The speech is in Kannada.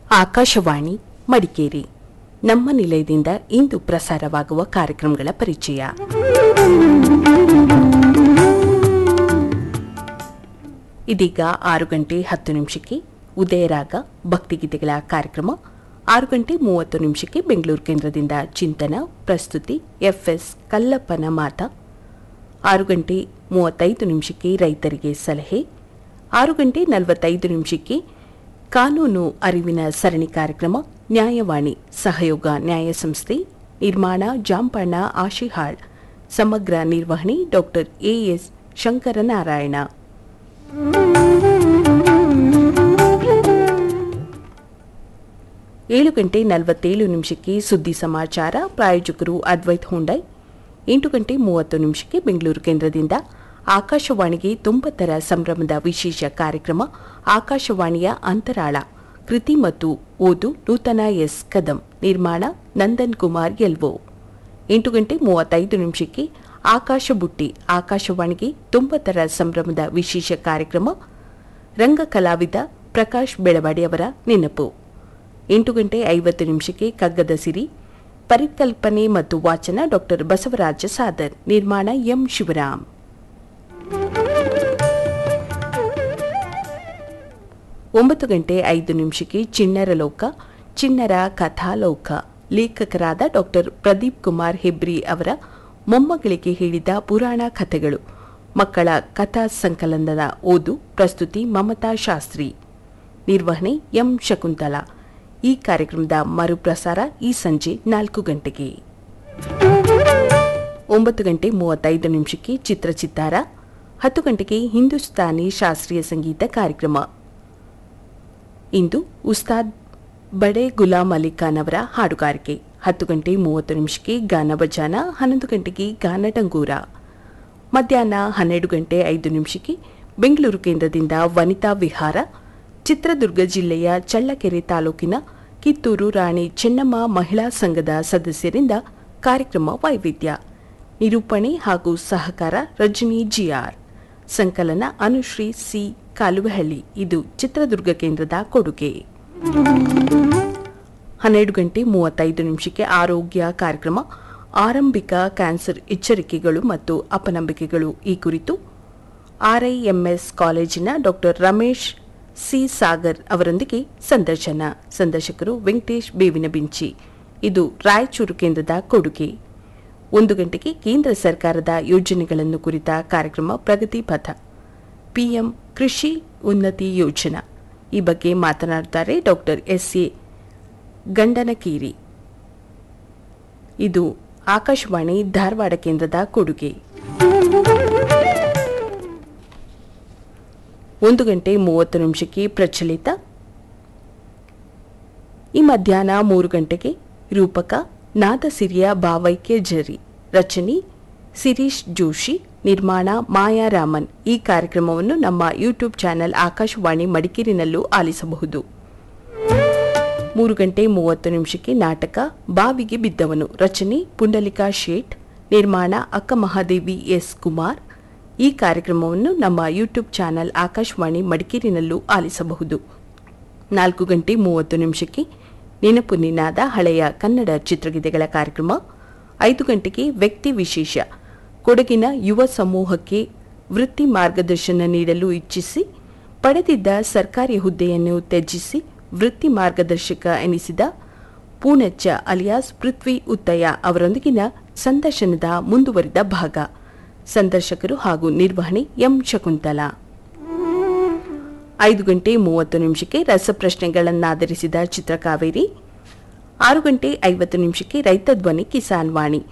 ಆಕಾಶವಾಣಿ ಮಡಿಕೇರಿ ನಮ್ಮ ನಿಲಯದಿಂದ ಇಂದು ಪ್ರಸಾರವಾಗುವ ಕಾರ್ಯಕ್ರಮಗಳ ಪರಿಚಯ ಇದೀಗ ಆರು ಗಂಟೆ ಹತ್ತು ನಿಮಿಷಕ್ಕೆ ಉದಯರಾಗ ಭಕ್ತಿಗೀತೆಗಳ ಕಾರ್ಯಕ್ರಮ ಆರು ಗಂಟೆ ಮೂವತ್ತು ನಿಮಿಷಕ್ಕೆ ಬೆಂಗಳೂರು ಕೇಂದ್ರದಿಂದ ಚಿಂತನ ಪ್ರಸ್ತುತಿ ಎಫ್ಎಸ್ ಕಲ್ಲಪ್ಪನ ಮಾತ ಆರು ಗಂಟೆ ಮೂವತ್ತೈದು ನಿಮಿಷಕ್ಕೆ ರೈತರಿಗೆ ಸಲಹೆ ಆರು ಗಂಟೆ ನಲವತ್ತೈದು ನಿಮಿಷಕ್ಕೆ ಕಾನೂನು ಅರಿವಿನ ಸರಣಿ ಕಾರ್ಯಕ್ರಮ ನ್ಯಾಯವಾಣಿ ಸಹಯೋಗ ನ್ಯಾಯ ಸಂಸ್ಥೆ ನಿರ್ಮಾಣ ಜಾಂಪಣ್ಣ ಆಶಿಹಾಳ್ ಸಮಗ್ರ ನಿರ್ವಹಣೆ ಡಾಕ್ಟರ್ ಎಎಸ್ ಶಂಕರನಾರಾಯಣ ಏಳು ಗಂಟೆ ನಲವತ್ತೇಳು ನಿಮಿಷಕ್ಕೆ ಸುದ್ದಿ ಸಮಾಚಾರ ಪ್ರಾಯೋಜಕರು ಅದ್ವೈತ್ ಹುಂಡೈ ಎಂಟು ಗಂಟೆ ಮೂವತ್ತು ನಿಮಿಷಕ್ಕೆ ಬೆಂಗಳೂರು ಕೇಂದ್ರದಿಂದ ಆಕಾಶವಾಣಿಗೆ ತೊಂಬತ್ತರ ಸಂಭ್ರಮದ ವಿಶೇಷ ಕಾರ್ಯಕ್ರಮ ಆಕಾಶವಾಣಿಯ ಅಂತರಾಳ ಕೃತಿ ಮತ್ತು ಓದು ನೂತನ ಎಸ್ ಕದಂ ನಿರ್ಮಾಣ ನಂದನ್ ಕುಮಾರ್ ಎಲ್ವೋ ಎಂಟು ಗಂಟೆ ಮೂವತ್ತೈದು ನಿಮಿಷಕ್ಕೆ ಆಕಾಶ ಬುಟ್ಟಿ ಆಕಾಶವಾಣಿಗೆ ತೊಂಬತ್ತರ ಸಂಭ್ರಮದ ವಿಶೇಷ ಕಾರ್ಯಕ್ರಮ ರಂಗ ಕಲಾವಿದ ಪ್ರಕಾಶ್ ಬೆಳವಾಡಿಯವರ ನೆನಪು ಎಂಟು ಗಂಟೆ ಐವತ್ತು ನಿಮಿಷಕ್ಕೆ ಕಗ್ಗದ ಸಿರಿ ಪರಿಕಲ್ಪನೆ ಮತ್ತು ವಾಚನ ಡಾಕ್ಟರ್ ಬಸವರಾಜ ಸಾದರ್ ನಿರ್ಮಾಣ ಎಂ ಶಿವರಾಮ್ ಒಂಬತ್ತು ಗಂಟೆ ಐದು ನಿಮಿಷಕ್ಕೆ ಚಿಣ್ಣರ ಲೋಕ ಚಿಣ್ಣರ ಕಥಾಲೋಕ ಲೇಖಕರಾದ ಡಾಕ್ಟರ್ ಪ್ರದೀಪ್ ಕುಮಾರ್ ಹೆಬ್ರಿ ಅವರ ಮೊಮ್ಮಗಳಿಗೆ ಹೇಳಿದ ಪುರಾಣ ಕಥೆಗಳು ಮಕ್ಕಳ ಕಥಾ ಸಂಕಲನದ ಓದು ಪ್ರಸ್ತುತಿ ಮಮತಾ ಶಾಸ್ತ್ರಿ ನಿರ್ವಹಣೆ ಎಂ ಶಕುಂತಲಾ ಈ ಕಾರ್ಯಕ್ರಮದ ಮರುಪ್ರಸಾರ ಈ ಸಂಜೆ ನಾಲ್ಕು ಗಂಟೆಗೆ ಒಂಬತ್ತು ಗಂಟೆ ಮೂವತ್ತೈದು ನಿಮಿಷಕ್ಕೆ ಚಿತ್ರಚಿತ್ತಾರ ಹತ್ತು ಗಂಟೆಗೆ ಹಿಂದೂಸ್ತಾನಿ ಶಾಸ್ತ್ರೀಯ ಸಂಗೀತ ಕಾರ್ಯಕ್ರಮ ಇಂದು ಉಸ್ತಾದ್ ಬಡೆ ಗುಲಾಂ ಅಲಿ ಖಾನ್ ಅವರ ಹಾಡುಗಾರಿಕೆ ಹತ್ತು ಗಂಟೆ ಮೂವತ್ತು ನಿಮಿಷಕ್ಕೆ ಗಾನ ಬಜಾನ ಹನ್ನೊಂದು ಗಂಟೆಗೆ ಗಾನ ಡಂಗೂರ ಮಧ್ಯಾಹ್ನ ಹನ್ನೆರಡು ಗಂಟೆ ಐದು ನಿಮಿಷಕ್ಕೆ ಬೆಂಗಳೂರು ಕೇಂದ್ರದಿಂದ ವನಿತಾ ವಿಹಾರ ಚಿತ್ರದುರ್ಗ ಜಿಲ್ಲೆಯ ಚಳ್ಳಕೆರೆ ತಾಲೂಕಿನ ಕಿತ್ತೂರು ರಾಣಿ ಚೆನ್ನಮ್ಮ ಮಹಿಳಾ ಸಂಘದ ಸದಸ್ಯರಿಂದ ಕಾರ್ಯಕ್ರಮ ವೈವಿಧ್ಯ ನಿರೂಪಣೆ ಹಾಗೂ ಸಹಕಾರ ರಜನಿ ಜಿಆರ್ ಸಂಕಲನ ಅನುಶ್ರೀ ಸಿ ಕಾಲುವಹಳ್ಳಿ ಇದು ಚಿತ್ರದುರ್ಗ ಕೇಂದ್ರದ ಕೊಡುಗೆ ಹನ್ನೆರಡು ಗಂಟೆ ಮೂವತ್ತೈದು ನಿಮಿಷಕ್ಕೆ ಆರೋಗ್ಯ ಕಾರ್ಯಕ್ರಮ ಆರಂಭಿಕ ಕ್ಯಾನ್ಸರ್ ಎಚ್ಚರಿಕೆಗಳು ಮತ್ತು ಅಪನಂಬಿಕೆಗಳು ಈ ಕುರಿತು ಆರ್ಐಎಂಎಸ್ ಕಾಲೇಜಿನ ಡಾಕ್ಟರ್ ರಮೇಶ್ ಸಿ ಸಾಗರ್ ಅವರೊಂದಿಗೆ ಸಂದರ್ಶನ ಸಂದರ್ಶಕರು ವೆಂಕಟೇಶ್ ಬೇವಿನ ಬಿಂಚಿ ಇದು ರಾಯಚೂರು ಕೇಂದ್ರದ ಕೊಡುಗೆ ಒಂದು ಗಂಟೆಗೆ ಕೇಂದ್ರ ಸರ್ಕಾರದ ಯೋಜನೆಗಳನ್ನು ಕುರಿತ ಕಾರ್ಯಕ್ರಮ ಪ್ರಗತಿ ಪಥ ಪಿಎಂ ಕೃಷಿ ಉನ್ನತಿ ಯೋಜನಾ ಈ ಬಗ್ಗೆ ಮಾತನಾಡುತ್ತಾರೆ ಡಾಕ್ಟರ್ ಎಸ್ ಎ ಗಂಡನಕೀರಿ ಇದು ಆಕಾಶವಾಣಿ ಧಾರವಾಡ ಕೇಂದ್ರದ ಕೊಡುಗೆ ಒಂದು ಗಂಟೆ ಮೂವತ್ತು ನಿಮಿಷಕ್ಕೆ ಪ್ರಚಲಿತ ಈ ಮಧ್ಯಾಹ್ನ ಮೂರು ಗಂಟೆಗೆ ರೂಪಕ ನಾದಸಿರಿಯ ಭಾವೈಕ್ಯ ಜರಿ ರಚನೆ ಸಿರೀಶ್ ಜೋಶಿ ನಿರ್ಮಾಣ ಮಾಯಾ ರಾಮನ್ ಈ ಕಾರ್ಯಕ್ರಮವನ್ನು ನಮ್ಮ ಯೂಟ್ಯೂಬ್ ಚಾನೆಲ್ ಆಕಾಶವಾಣಿ ಮಡಿಕೇರಿನಲ್ಲೂ ಆಲಿಸಬಹುದು ಮೂರು ಗಂಟೆ ಮೂವತ್ತು ನಿಮಿಷಕ್ಕೆ ನಾಟಕ ಬಾವಿಗೆ ಬಿದ್ದವನು ರಚನೆ ಪುಂಡಲಿಕಾ ಶೇಟ್ ನಿರ್ಮಾಣ ಅಕ್ಕ ಮಹಾದೇವಿ ಎಸ್ ಕುಮಾರ್ ಈ ಕಾರ್ಯಕ್ರಮವನ್ನು ನಮ್ಮ ಯೂಟ್ಯೂಬ್ ಚಾನೆಲ್ ಆಕಾಶವಾಣಿ ಮಡಿಕೇರಿನಲ್ಲೂ ಆಲಿಸಬಹುದು ನಾಲ್ಕು ಗಂಟೆ ಮೂವತ್ತು ನಿಮಿಷಕ್ಕೆ ನೆನಪು ನಿನಾದ ಹಳೆಯ ಕನ್ನಡ ಚಿತ್ರಗೀತೆಗಳ ಕಾರ್ಯಕ್ರಮ ಐದು ಗಂಟೆಗೆ ವ್ಯಕ್ತಿ ವಿಶೇಷ ಕೊಡಗಿನ ಯುವ ಸಮೂಹಕ್ಕೆ ವೃತ್ತಿ ಮಾರ್ಗದರ್ಶನ ನೀಡಲು ಇಚ್ಛಿಸಿ ಪಡೆದಿದ್ದ ಸರ್ಕಾರಿ ಹುದ್ದೆಯನ್ನು ತ್ಯಜಿಸಿ ವೃತ್ತಿ ಮಾರ್ಗದರ್ಶಕ ಎನಿಸಿದ ಪೂಣಚ್ಚ ಅಲಿಯಾಸ್ ಪೃಥ್ವಿ ಉತ್ತಯ್ಯ ಅವರೊಂದಿಗಿನ ಸಂದರ್ಶನದ ಮುಂದುವರಿದ ಭಾಗ ಸಂದರ್ಶಕರು ಹಾಗೂ ನಿರ್ವಹಣೆ ಎಂ ಶಕುಂತಲಾ ಐದು ಗಂಟೆ ಮೂವತ್ತು ನಿಮಿಷಕ್ಕೆ ರಸಪ್ರಶ್ನೆಗಳನ್ನಾಧರಿಸಿದ ಚಿತ್ರಕಾವೇರಿ ಆರು ಗಂಟೆ ಐವತ್ತು ನಿಮಿಷಕ್ಕೆ ರೈತ ಧ್ವನಿ ಕಿಸಾನ್ ವಾಣಿ